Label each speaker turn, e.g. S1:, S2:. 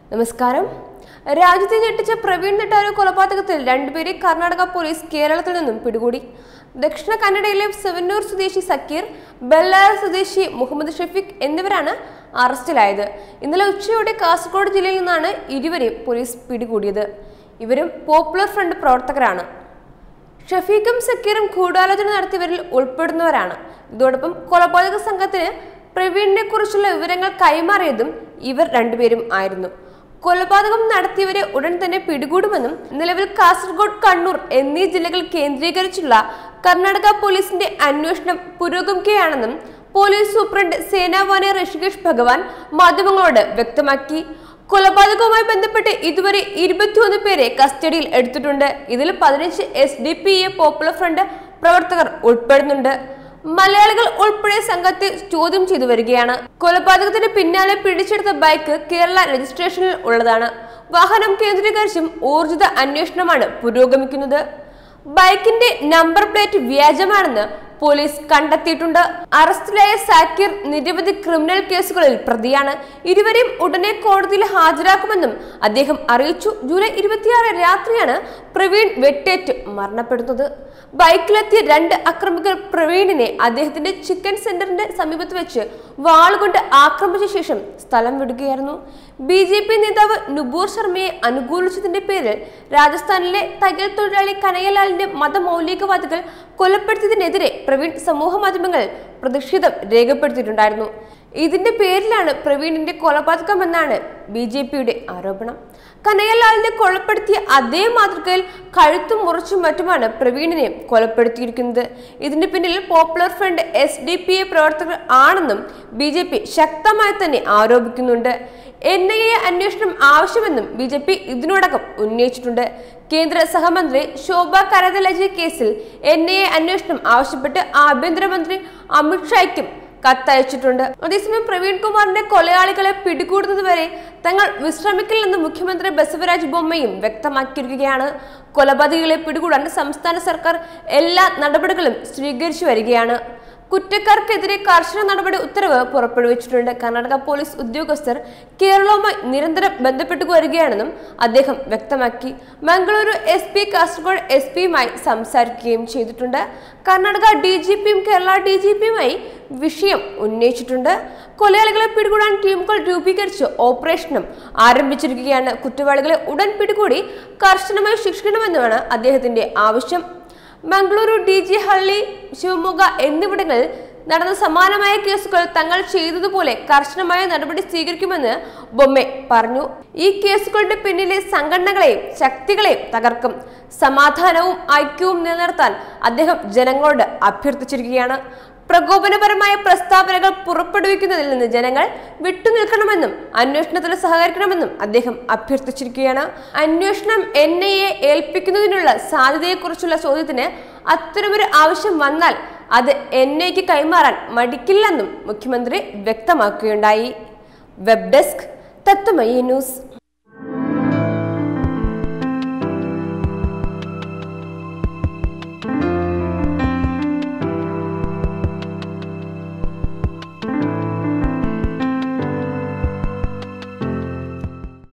S1: നമസ്കാരം രാജ്യത്തെ ഞെട്ടിച്ച പ്രവീൺ നെട്ടാരു കൊലപാതകത്തിൽ രണ്ടുപേരെ കർണാടക പോലീസ് കേരളത്തിൽ നിന്നും പിടികൂടി ദക്ഷിണ കന്നഡയിലെ സെവന്നൂർ സ്വദേശി സക്കീർ ബെല്ലാര സ്വദേശി മുഹമ്മദ് ഷഫീഖ് എന്നിവരാണ് അറസ്റ്റിലായത് ഇന്നലെ ഉച്ചയോടെ കാസർഗോഡ് ജില്ലയിൽ നിന്നാണ് ഇരുവരെയും പോലീസ് പിടികൂടിയത് ഇവരും പോപ്പുലർ ഫ്രണ്ട് പ്രവർത്തകരാണ് ഷഫീഖും സക്കീറും ഗൂഢാലോചന നടത്തിയവരിൽ ഉൾപ്പെടുന്നവരാണ് ഇതോടൊപ്പം കൊലപാതക സംഘത്തിന് പ്രവീണിനെ കുറിച്ചുള്ള വിവരങ്ങൾ കൈമാറിയതും ഇവർ രണ്ടുപേരും ആയിരുന്നു കൊലപാതകം നടത്തിയവരെ ഉടൻ തന്നെ പിടികൂടുമെന്നും നിലവിൽ കാസർഗോഡ് കണ്ണൂർ എന്നീ ജില്ലകൾ കേന്ദ്രീകരിച്ചുള്ള കർണാടക പോലീസിന്റെ അന്വേഷണം പുരോഗമിക്കുകയാണെന്നും പോലീസ് സൂപ്രണ്ട് സേനാവാനി ഋഷികേഷ് ഭഗവാൻ മാധ്യമങ്ങളോട് വ്യക്തമാക്കി കൊലപാതകവുമായി ബന്ധപ്പെട്ട് ഇതുവരെ ഇരുപത്തിയൊന്ന് പേരെ കസ്റ്റഡിയിൽ എടുത്തിട്ടുണ്ട് ഇതിൽ പതിനഞ്ച് S D P I popular front പ്രവർത്തകർ ഉൾപ്പെടുന്നുണ്ട് മലയാളികൾ ഉൾപ്പെടെ സംഘത്തെ ചോദ്യം ചെയ്തു വരികയാണ് കൊലപാതകത്തിന് പിന്നാലെ പിടിച്ചെടുത്ത ബൈക്ക് കേരള രജിസ്ട്രേഷനിൽ ഉള്ളതാണ് വാഹനം കേന്ദ്രീകരിച്ചും ഊർജിത അന്വേഷണമാണ് പുരോഗമിക്കുന്നത് ബൈക്കിന്റെ നമ്പർ പ്ലേറ്റ് വ്യാജമാണെന്ന് പോലീസ് കണ്ടെത്തിയിട്ടുണ്ട് അറസ്റ്റിലായ സാക്കിർ നിരവധി ക്രിമിനൽ കേസുകളിൽ പ്രതിയാണ് ഇരുവരെയും ഉടനെ കോടതിയിൽ ഹാജരാക്കുമെന്നും അദ്ദേഹം അറിയിച്ചു ജൂലൈ ഇരുപത്തിയാറ് രാത്രിയാണ് പ്രവീൺ വെട്ടേറ്റ് മരണപ്പെടുന്നത് ബൈക്കിലെത്തിയ രണ്ട് അക്രമികൾ പ്രവീണിനെ അദ്ദേഹത്തിന്റെ ചിക്കൻ സെന്ററിന്റെ സമീപത്ത് വെച്ച് വാളുകൊണ്ട് ആക്രമിച്ച ശേഷം സ്ഥലം വിടുകയായിരുന്നു ബി ജെ പി നേതാവ് നുപൂർ ശർമ്മയെ അനുകൂലിച്ചതിന്റെ പേരിൽ രാജസ്ഥാനിലെ തയ്യൽ തൊഴിലാളി കനയ്യലാലിന്റെ മതമൗലികവാദികൾ കൊലപ്പെടുത്തിയതിനെതിരെ പ്രവീൺ സമൂഹ മാധ്യമങ്ങളിൽ പ്രതിഷേധം രേഖപ്പെടുത്തിയിട്ടുണ്ടായിരുന്നു ഇതിന്റെ പേരിലാണ് പ്രവീണിന്റെ കൊലപാതകമെന്നാണ് ബി ജെ പിയുടെ ആരോപണം കനയ്യലാലിനെ കൊലപ്പെടുത്തിയ അതേ മാതൃകയിൽ കഴുത്തും മുറിച്ചും മറ്റുമാണ് പ്രവീണിനെ കൊലപ്പെടുത്തിയിരിക്കുന്നത് ഇതിന് പിന്നിൽ popular front S D P I പ്രവർത്തകർ ആണെന്നും ബി ജെ പി ശക്തമായി തന്നെ ആരോപിക്കുന്നുണ്ട് എൻ ഐ എ അന്വേഷണം ആവശ്യമെന്നും ബി ജെ പി ഇതിനോടകം ഉന്നയിച്ചിട്ടുണ്ട് കേന്ദ്ര സഹമന്ത്രി ശോഭ കരതലജി കേസിൽ എൻ ഐ എ അന്വേഷണം ആവശ്യപ്പെട്ട് ആഭ്യന്തരമന്ത്രി അമിത്ഷായ്ക്കും കത്തയച്ചിട്ടുണ്ട് അതേസമയം പ്രവീൺ കുമാറിന്റെ കൊലയാളികളെ പിടികൂടുന്നതുവരെ തങ്ങൾ വിശ്രമിക്കില്ലെന്ന് മുഖ്യമന്ത്രി ബസവരാജ് ബൊമ്മയും വ്യക്തമാക്കിയിരിക്കുകയാണ് കൊലപാതകികളെ പിടികൂടാൻ സംസ്ഥാന സർക്കാർ എല്ലാ നടപടികളും സ്വീകരിച്ചു വരികയാണ് കുറ്റക്കാർക്കെതിരെ കർശന നടപടി ഉത്തരവ് പുറപ്പെടുവിച്ചിട്ടുണ്ട് കർണാടക പോലീസ് ഉദ്യോഗസ്ഥർ കേരളവുമായി നിരന്തരം ബന്ധപ്പെട്ടു വരികയാണെന്നും അദ്ദേഹം വ്യക്തമാക്കി Mangaluru S P Kasaragod S പിയുമായി സംസാരിക്കുകയും ചെയ്തിട്ടുണ്ട് കർണാടക ഡി ജി പിയും കേരള ഡി ജി പിയുമായി വിഷയം ഉന്നയിച്ചിട്ടുണ്ട് കൊലയാളികളെ പിടികൂടാൻ ടീമുകൾ രൂപീകരിച്ച് ഓപ്പറേഷനും ആരംഭിച്ചിരിക്കുകയാണ് കുറ്റവാളികളെ ഉടൻ പിടികൂടി കർശനമായി ശിക്ഷിക്കണമെന്നാണ് അദ്ദേഹത്തിന്റെ ആവശ്യം മംഗളൂരു ഡി ജി ഹള്ളി ശിവമൊഗ എന്നിവിടങ്ങളിൽ നടന്ന സമാനമായ കേസുകൾ തങ്ങൾ ചെയ്തതുപോലെ കർശനമായ നടപടി സ്വീകരിക്കുമെന്ന് ബൊമ്മെ പറഞ്ഞു ഈ കേസുകളുടെ പിന്നിലെ സംഘടനകളെയും ശക്തികളെയും തകർക്കും സമാധാനവും ഐക്യവും നിലനിർത്താൻ അദ്ദേഹം ജനങ്ങളോട് അഭ്യർത്ഥിച്ചിരിക്കുകയാണ് പ്രകോപനപരമായ പ്രസ്താവനകൾ പുറപ്പെടുവിക്കുന്നതിൽ നിന്ന് ജനങ്ങൾ വിട്ടുനിൽക്കണമെന്നും അന്വേഷണത്തിൽ സഹകരിക്കണമെന്നും അദ്ദേഹം അഭ്യർത്ഥിച്ചിരിക്കുകയാണ് അന്വേഷണം എൻ ഐ എ ഏൽപ്പിക്കുന്നതിനുള്ള സാധ്യതയെക്കുറിച്ചുള്ള ചോദ്യത്തിന് അത്തരമൊരു ആവശ്യം വന്നാൽ അത് എൻ ഐക്ക് കൈമാറാൻ മടിക്കില്ലെന്നും മുഖ്യമന്ത്രി വ്യക്തമാക്കുകയുണ്ടായി വെബ് ഡെസ്ക് തത്വമയി ന്യൂസ്